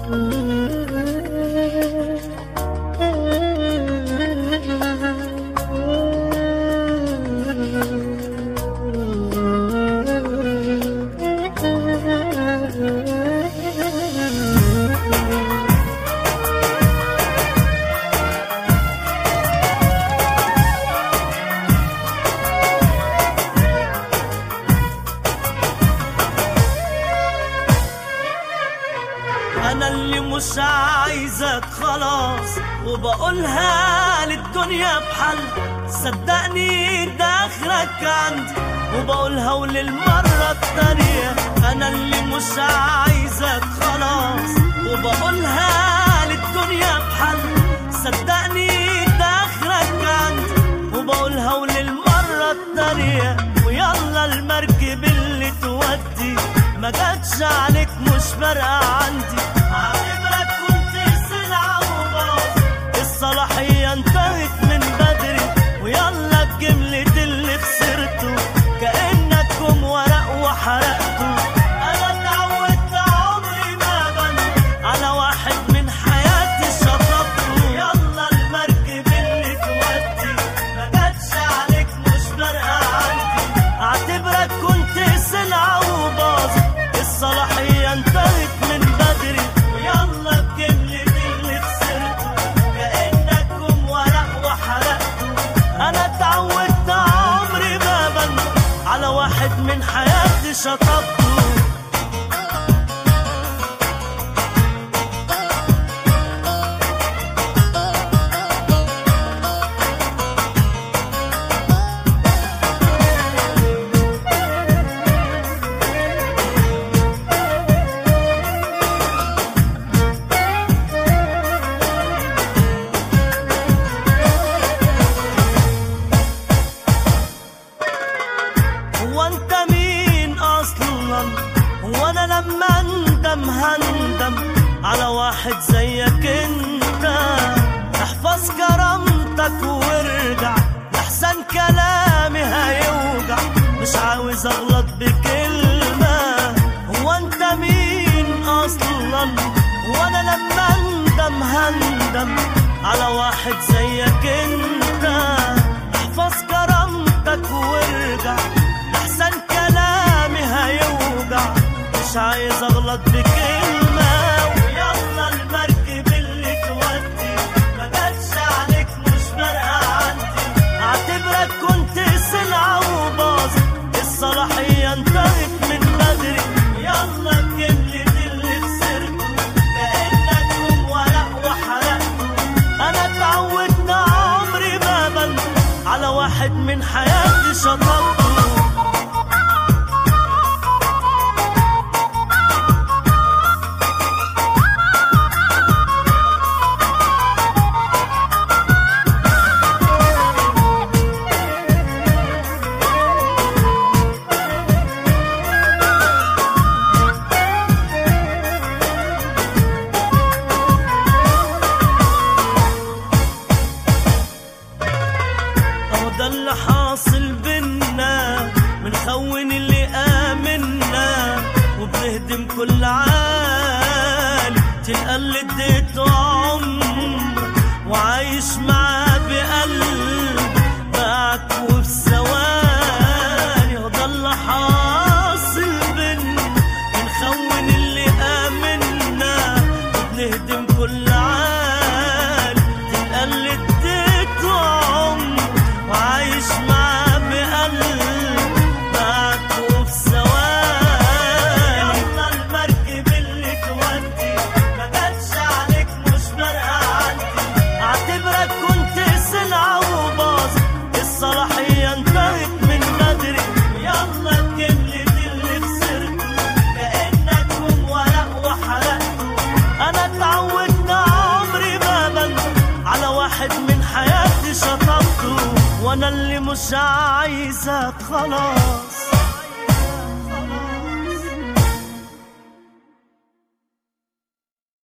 انا اللي مش عايزك خلاص وبقولها للدنيا بحل صدقني ده اخرك عندي وبقولها وللمرة التانية انا اللي مش عايزك خلاص وبقولها للدنيا بحل صدقني ده اخرك عندي وبقولها وللمرة التانية ويلا المركب اللي تودي ما جاتش عليك مش فارقة عندي عاملك كنت سلعة وباص الصلاحية انتهت من بدري ويلا بجملة اللي خسرته كأنك كم ورق وحرقته أنا اتعودت عمري ما بني على واحد من حياتي شطبته يلا المركب اللي تودي ما جاتش عليك مش فارقة عندي اعتبرك كنت سلعة وباظ الصلاحية انتهت من بدري ويلا بجملة اللي خسرته كأنك كم ورق وحرقته أنا اتعودت عمري ما بني على واحد من حياتي شطبته هو انت مين اصلا هو انا لما اندم هندم على واحد زيك انت احفظ كرامتك وارجع لحسن كلامي هيوجع مش عاوز اغلط بكلمة هو انت مين اصلا هو انا لما اندم هندم على واحد زيك انت احفظ كرامتك وارجع احسن كلامي هيوجع مش عايز اغلط بكلمة ويلا المركب اللي تودي ما جاتش عليك مش فارقة عندي اعتبرك كنت سلعة وباظ الصلاحية انتهت من بدري يلا بجملة اللي خسرته كأنك كم ورق وحرقته انا اتعودت عمري ما بنسى على واحد من حياتي شطبته اهو ده اللي حاصل بينا بنخون اللي آمنا وبنهدم كل عالي تلقى اللي اديته عمر وعايش معاه بقلب معك وفي ثواني اهو ده اللي حاصل بينا بنخون اللي آمنا وبنهدم كل عالي تلقى اللي اديته عمر وعايش معاه بقلب معاك وفي ثواني يلا المركب اللي تودي ما جاتش عليك مش فارقة عندي اعتبرك كنت سلعة وباظ الصلاحية انتهت من بدري يلا بجملة اللي خسرته كأنك كم ورق وحرقته انا اتعودت عمري ما بنسى على واحد من حياتي شطبته وانا اللي مش عايزك خلاص